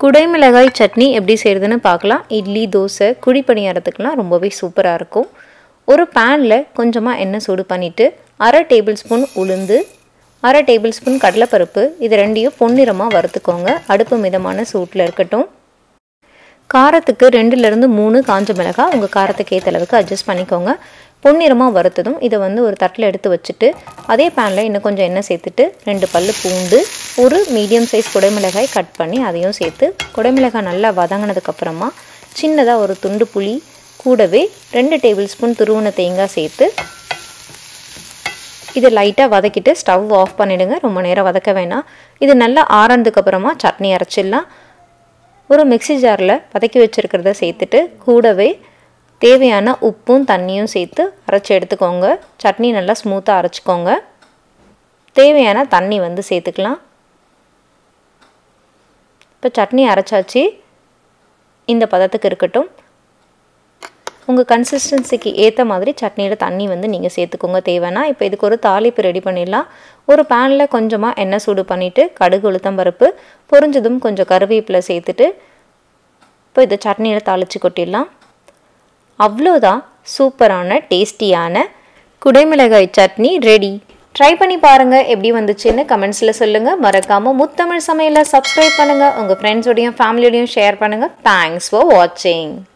குடைமிளகாய் சட்னி எப்படி செய்கிறதுன்னு பார்க்கலாம் இட்லி தோசை குழி பணியாரத்துக்கெலாம் ரொம்பவே சூப்பராக இருக்கும் ஒரு பேனில் கொஞ்சமாக எண்ணெய் சூடு பண்ணிவிட்டு அரை டேபிள் ஸ்பூன் உளுந்து அரை டேபிள் ஸ்பூன் கடலைப்பருப்பு இது ரெண்டையும் பொன்னிறமாக வறுத்துக்கோங்க அடுப்பு மிதமான சூட்டில் இருக்கட்டும் காரத்துக்கு ரெண்டுலேருந்து மூணு காஞ்ச மிளகாய் உங்கள் காரத்துக்கு ஏற்ற அளவுக்கு அட்ஜஸ்ட் பண்ணிக்கோங்க பொன்னிறமாக வறுத்ததும் இதை வந்து ஒரு தட்டில் எடுத்து வச்சுட்டு அதே பேனில் இன்னும் கொஞ்சம் எண்ணெய் சேர்த்துட்டு ரெண்டு பல் பூண்டு ஒரு மீடியம் சைஸ் குடைமிளகாய் கட் பண்ணி அதையும் சேர்த்து குடைமிளகாய் நல்லா வதங்கினதுக்கப்புறமா சின்னதாக ஒரு துண்டு புளி கூடவே ரெண்டு டேபிள் ஸ்பூன் துருவன தேங்காய் சேர்த்து இது லைட்டாக வதக்கிட்டு ஸ்டவ் ஆஃப் பண்ணிவிடுங்க ரொம்ப நேரம் வதக்க வேணாம் இது நல்லா ஆறனதுக்கப்புறமா சட்னி அரைச்சிடலாம் ஒரு மிக்சி ஜாரில் வதக்கி வச்சுருக்கிறத சேர்த்துட்டு கூடவே தேவையான உப்பும் தண்ணியும் சேர்த்து அரைச்சி எடுத்துக்கோங்க சட்னி நல்லா ஸ்மூத்தாக அரைச்சிக்கோங்க தேவையான தண்ணி வந்து சேர்த்துக்கலாம் இப்போ சட்னி அரைச்சாச்சு இந்த பதத்துக்கு இருக்கட்டும் உங்கள் கன்சிஸ்டன்சிக்கு ஏற்ற மாதிரி சட்னியில் தண்ணி வந்து நீங்கள் சேர்த்துக்கோங்க தேவைன்னா இப்போ இதுக்கு ஒரு தாளிப்பு ரெடி பண்ணிடலாம் ஒரு பேனில் கொஞ்சமாக எண்ணெய் சூடு பண்ணிவிட்டு கடுகு உளுத்தம்பருப்பு பொரிஞ்சதும் கொஞ்சம் கருவேப்பிலை சேர்த்துட்டு இப்போ இதை சட்னியில் தாளித்து கொட்டிடலாம் அவ்வளோதான் சூப்பரான டேஸ்டியான குடைமிளகாய் சட்னி ரெடி ட்ரை பண்ணி பாருங்கள் எப்படி வந்துச்சுன்னு கமெண்ட்ஸில் சொல்லுங்கள் மறக்காமல் முத்தமிழ் சமையலை சப்ஸ்கிரைப் பண்ணுங்கள் உங்கள் ஃப்ரெண்ட்ஸோடையும் ஃபேமிலியோடையும் ஷேர் பண்ணுங்கள் தேங்க்ஸ் ஃபார் வாட்சிங்